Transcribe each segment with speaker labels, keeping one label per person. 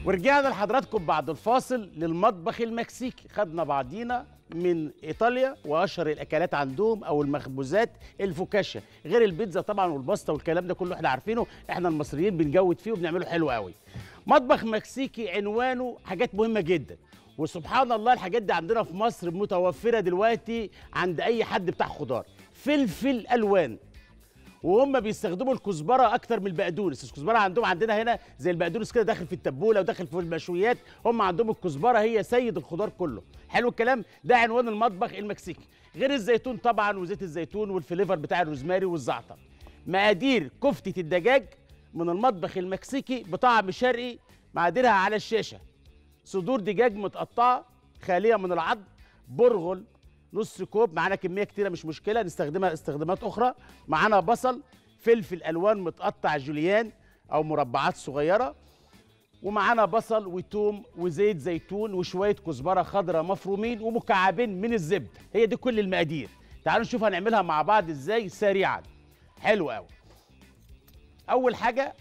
Speaker 1: ورجعنا لحضراتكم بعد الفاصل للمطبخ المكسيكي خدنا بعضينا من ايطاليا واشهر الاكلات عندهم او المخبوزات الفوكاشيا غير البيتزا طبعا والباستا والكلام ده كله احنا عارفينه احنا المصريين بنجود فيه وبنعمله حلو قوي مطبخ مكسيكي عنوانه حاجات مهمه جدا وسبحان الله الحاجات دي عندنا في مصر متوفره دلوقتي عند اي حد بتاع خضار فلفل الوان وهم بيستخدموا الكزبره اكتر من البقدونس الكزبره عندهم عندنا هنا زي البقدونس كده داخل في التبوله وداخل في المشويات هم عندهم الكزبره هي سيد الخضار كله حلو الكلام ده عنوان المطبخ المكسيكي غير الزيتون طبعا وزيت الزيتون والفليفر بتاع الروزماري والزعتر مقادير كفته الدجاج من المطبخ المكسيكي بطعم شرقي مقاديرها على الشاشه صدور دجاج متقطعه خاليه من العظم برغل نص كوب معانا كميه كتيره مش مشكله نستخدمها استخدامات اخرى معانا بصل فلفل الوان متقطع جوليان او مربعات صغيره ومعانا بصل وتوم وزيت زيتون وشويه كزبره خضراء مفرومين ومكعبين من الزبده هي دي كل المقادير تعالوا نشوف هنعملها مع بعض ازاي سريعا حلو قوي اول حاجه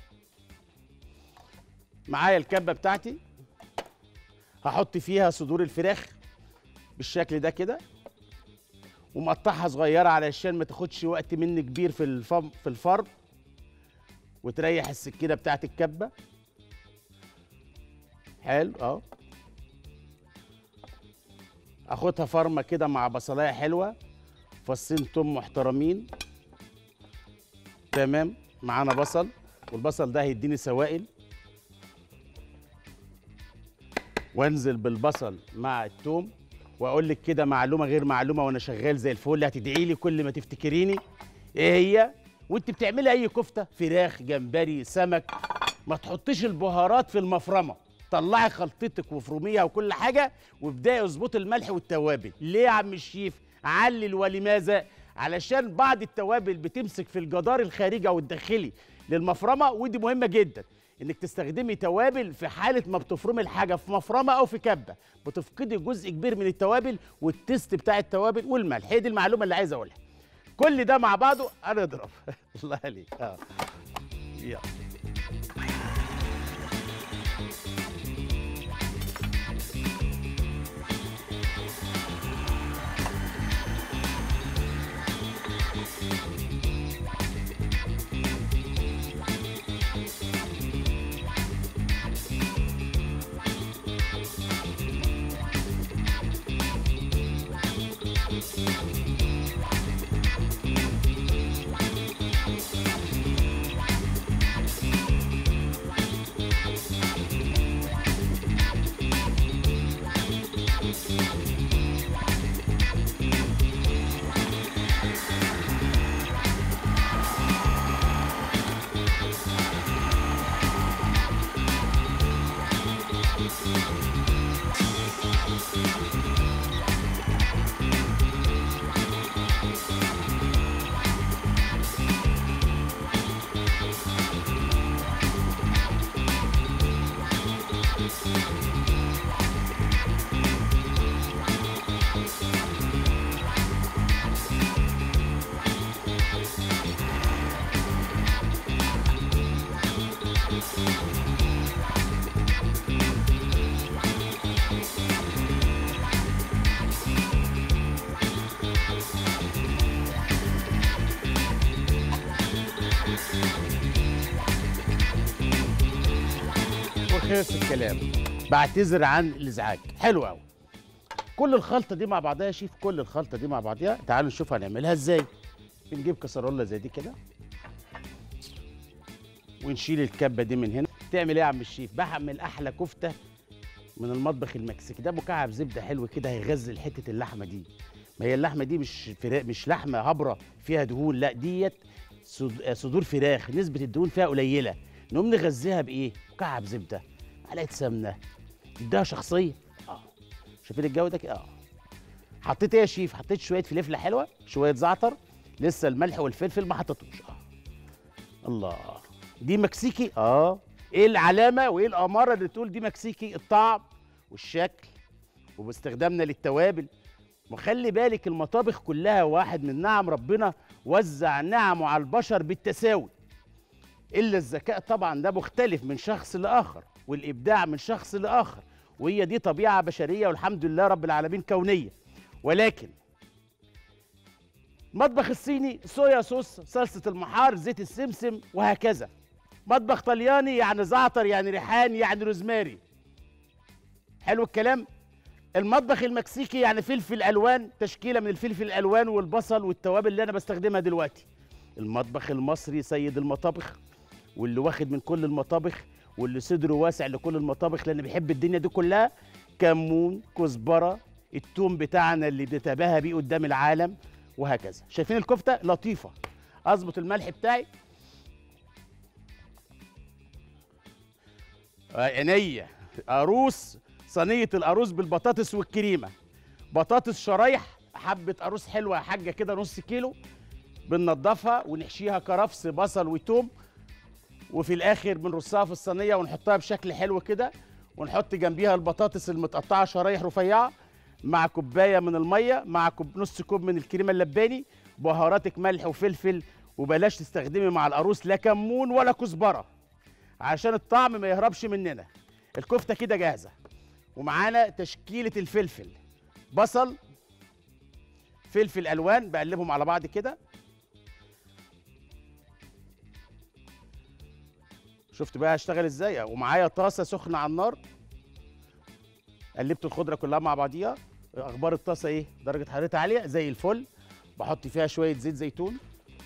Speaker 1: معايا الكبه بتاعتي هحط فيها صدور الفراخ بالشكل ده كده ومقطعها صغيره علشان ما تاخدش وقت مني كبير في الفم في الفرم وتريح السكينه بتاعت الكبه حلو اه اخدها فرمه كده مع بصلايه حلوه فصين توم محترمين تمام معانا بصل والبصل ده هيديني سوائل وانزل بالبصل مع التوم واقول لك كده معلومه غير معلومه وانا شغال زي الفل هتدعي لي كل ما تفتكريني ايه هي وانت بتعملي اي كفته فراخ جمبري سمك ما تحطيش البهارات في المفرمه طلعي خلطتك وفروميها وكل حاجه وابداي اظبطي الملح والتوابل ليه يا عم الشيف علل ولماذا علشان بعض التوابل بتمسك في الجدار الخارجي او الداخلي للمفرمه ودي مهمه جدا انك تستخدمي توابل في حاله ما بتفرمي الحاجه في مفرمه او في كبه بتفقدي جزء كبير من التوابل والتست بتاع التوابل والملح هي دي المعلومه اللي عايز اقولها كل ده مع بعضه انا اضرب الله عليك اه يلا وخلص الكلام بعتذر عن الازعاج حلو قوي كل الخلطه دي مع بعضها يا شيف كل الخلطه دي مع بعضها تعالوا نشوف هنعملها ازاي بنجيب كسرولة زي دي كده ونشيل الكبه دي من هنا تعمل ايه يا عم الشيف بعمل احلى كفته من المطبخ المكسيكي ده مكعب زبده حلو كده هيغزل حته اللحمه دي ما هي اللحمه دي مش فراخ مش لحمه هبره فيها دهون لا ديت صد- صدور فراخ نسبه الدهون فيها قليله نقوم نغذيها بايه مكعب زبده معلقه سمنه اديها شخصيه اه شايفين الجو ده كده اه حطيت ايه يا شيف حطيت شويه فلفله حلوه شويه زعتر لسه الملح والفلفل ما حطيتوش اه الله دي مكسيكي اه ايه العلامه وايه الاماره اللي تقول دي مكسيكي الطعم والشكل وباستخدامنا للتوابل وخلي بالك المطابخ كلها واحد من نعم ربنا وزع نعمه على البشر بالتساوي الا الذكاء طبعا ده مختلف من شخص لاخر والابداع من شخص لاخر وهي دي طبيعه بشريه والحمد لله رب العالمين كونيه ولكن المطبخ الصيني صويا صوص صلصه المحار زيت السمسم وهكذا مطبخ طلياني يعني زعتر يعني ريحان يعني روزماري حلو الكلام المطبخ المكسيكي يعني فلفل الوان تشكيله من الفلفل الالوان والبصل والتوابل اللي انا بستخدمها دلوقتي المطبخ المصري سيد المطابخ واللي واخد من كل المطابخ واللي صدره واسع لكل المطابخ لان بيحب الدنيا دي كلها كمون كزبره التوم بتاعنا اللي بنتباهى بيه قدام العالم وهكذا شايفين الكفته لطيفه اظبط الملح بتاعي آه، عينيا قاروص صينيه القاروص بالبطاطس والكريمه بطاطس شرايح حبه قاروص حلوه يا حاجه كده نص كيلو بننضفها ونحشيها كرفس بصل وتوم وفي الاخر بنرصها في الصينيه ونحطها بشكل حلو كده ونحط جنبيها البطاطس المتقطعه شرايح رفيعه مع كوبايه من الميه مع كوب نص كوب من الكريمه اللباني بهاراتك ملح وفلفل وبلاش تستخدمي مع القاروص لا كمون ولا كزبره عشان الطعم ما يهربش مننا الكفته كده جاهزه ومعانا تشكيله الفلفل بصل فلفل الوان بقلبهم على بعض كده شفت بقى هشتغل ازاي ومعايا طاسه سخنه على النار قلبت الخضره كلها مع بعضيها اخبار الطاسه ايه درجه حرارتها عاليه زي الفل بحط فيها شويه زيت زيتون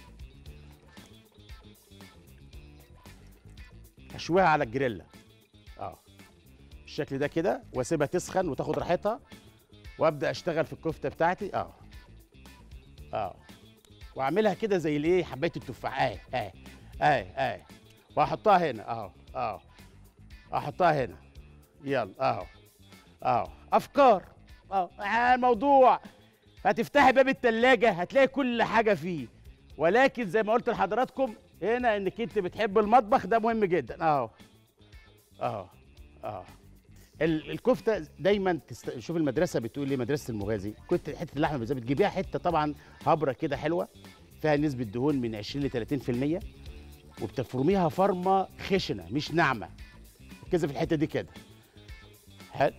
Speaker 1: اشويها على الجريلا اه بالشكل ده كده واسيبها تسخن وتاخد راحتها وابدا اشتغل في الكفته بتاعتي اه اه واعملها كده زي الايه حبايه التفاح اهي اهي اهي اهي واحطها هنا اهو اهو احطها هنا يلا اهو اهو افكار اهو آه، الموضوع هتفتحي باب التلاجة هتلاقي كل حاجة فيه ولكن زي ما قلت لحضراتكم هنا انك انت بتحب المطبخ ده مهم جدا اهو اهو اهو ال- الكفته دايما تست... شوف المدرسه بتقول ايه مدرسه المغازي كنت حته اللحمه بالذات بتجيبيها حته طبعا هبره كده حلوه فيها نسبه دهون من 20 ل 30% وبتفرميها فرمه خشنه مش ناعمه ركزي في الحته دي كده حلو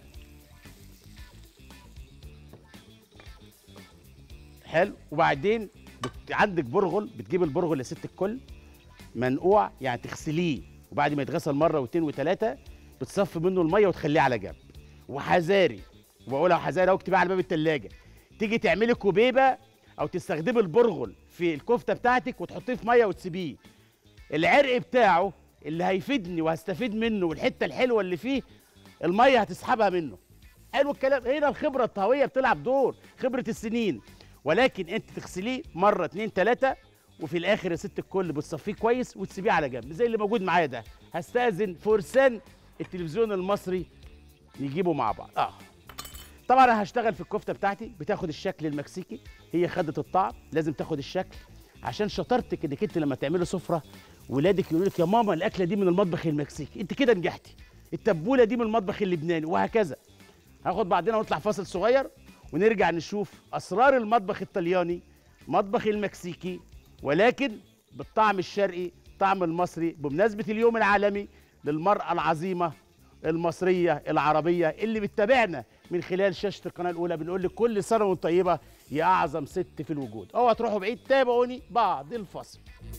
Speaker 1: حلو وبعدين بت... عندك برغل بتجيب البرغل يا ست الكل منقوع يعني تغسليه وبعد ما يتغسل مره واثنين وثلاثه بتصفي منه الميه وتخليه على جنب وحذاري وبقولها حذاري اهو اكتبيها على باب الثلاجه تيجي تعملي كوبيبه او تستخدمي البرغل في الكفته بتاعتك وتحطيه في ميه وتسيبيه العرق بتاعه اللي هيفيدني وهستفيد منه والحته الحلوه اللي فيه الميه هتسحبها منه حلو الكلام هنا الخبره الطهويه بتلعب دور خبره السنين ولكن انت تغسليه مره اتنين تلاته وفي الاخر يا ست الكل بتصفيه كويس وتسيبيه على جنب زي اللي موجود معايا ده هستاذن فرسان التلفزيون المصري نجيبه مع بعض اه طبعا انا هشتغل في الكفته بتاعتي بتاخد الشكل المكسيكي هي خدت الطعم لازم تاخد الشكل عشان شطارتك انك انت لما تعملي سفره ولادك يقولوا لك يا ماما الاكله دي من المطبخ المكسيكي انت كده نجحتي التبوله دي من المطبخ اللبناني وهكذا هاخد بعدين ونطلع فاصل صغير ونرجع نشوف اسرار المطبخ الطلياني المطبخ المكسيكي ولكن بالطعم الشرقي الطعم المصري بمناسبه اليوم العالمي للمراه العظيمه المصريه العربيه اللي بتتابعنا من خلال شاشه القناه الاولى بنقول لك كل سنه وانت طيبه يا اعظم ست في الوجود اوعى تروحوا بعيد تابعوني بعد الفصل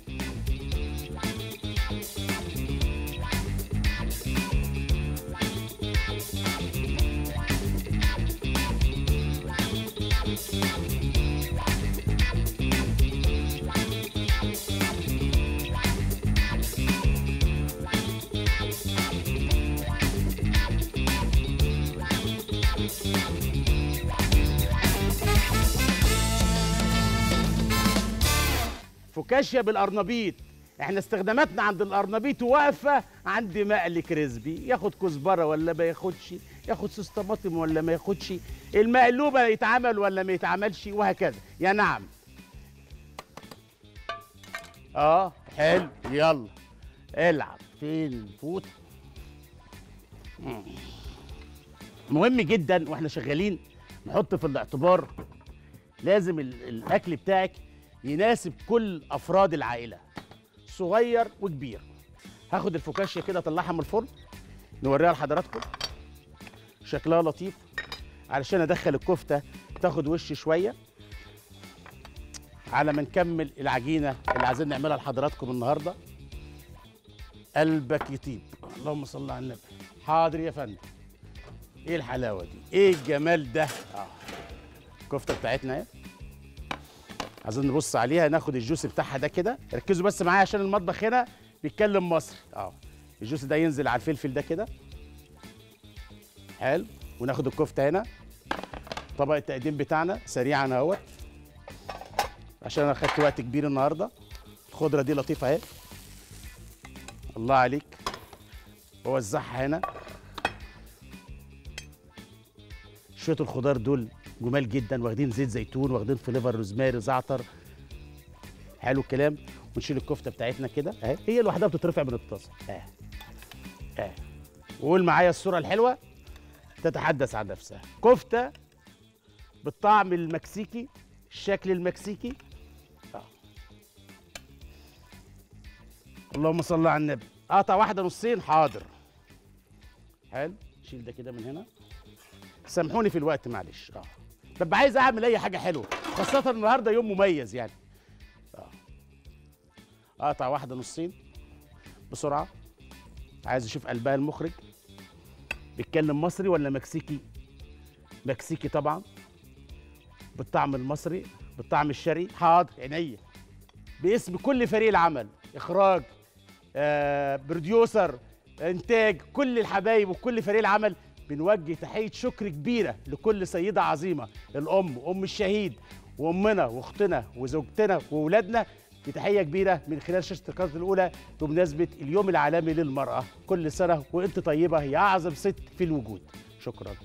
Speaker 1: فوكاشيا بالقرنبيط احنا استخداماتنا عند القرنبيط واقفه عند مقلي كريسبي ياخد كزبره ولا ما ياخدش ياخد صوص طماطم ولا ما ياخدش المقلوبه يتعمل ولا ما يتعملش وهكذا يا نعم اه حلو يلا العب فين الفوت مم. مهم جدا واحنا شغالين نحط في الاعتبار لازم ال- الاكل بتاعك يناسب كل افراد العائله صغير وكبير هاخد الفوكاشيا كده اطلعها من الفرن نوريها لحضراتكم شكلها لطيف علشان ادخل الكفته تاخد وش شويه على ما نكمل العجينه اللي عايزين نعملها لحضراتكم النهارده قلبك يطيب اللهم صل على النبي حاضر يا فندم ايه الحلاوه دي ايه الجمال ده اه الكفته بتاعتنا اهي عايزين نبص عليها ناخد الجوس بتاعها ده كده ركزوا بس معايا عشان المطبخ هنا بيتكلم مصري اه الجوس ده ينزل على الفلفل ده كده حلو وناخد الكفته هنا طبق التقديم بتاعنا سريعا اهوت عشان انا خدت وقت كبير النهارده الخضره دي لطيفه اهي الله عليك ووزعها هنا شويه الخضار دول جمال جدا واخدين زيت زيتون واخدين فليفر روزماري زعتر حلو الكلام ونشيل الكفته بتاعتنا كده اهي هي لوحدها بتترفع من الطاسه اهي اهي وقول معايا الصوره الحلوه تتحدث عن نفسها كفته بالطعم المكسيكي الشكل المكسيكي آه. اللهم صل على النبي قطع واحده نصين حاضر حلو شيل ده كده من هنا سامحوني في الوقت معلش اه ببقى عايز اعمل اي حاجه حلوه خاصه النهارده يوم مميز يعني اه قطع واحده نصين بسرعه عايز اشوف قلبها المخرج بيتكلم مصري ولا مكسيكي مكسيكي طبعا بالطعم المصري بالطعم الشرقي حاضر عينيا باسم كل فريق العمل اخراج آه بروديوسر انتاج كل الحبايب وكل فريق العمل بنوجه تحيه شكر كبيره لكل سيده عظيمه الام ام الشهيد وامنا واختنا وزوجتنا واولادنا بتحيه كبيره من خلال شاشه القناه الاولى بمناسبه اليوم العالمي للمراه كل سنه وانت طيبه يا اعظم ست في الوجود شكرا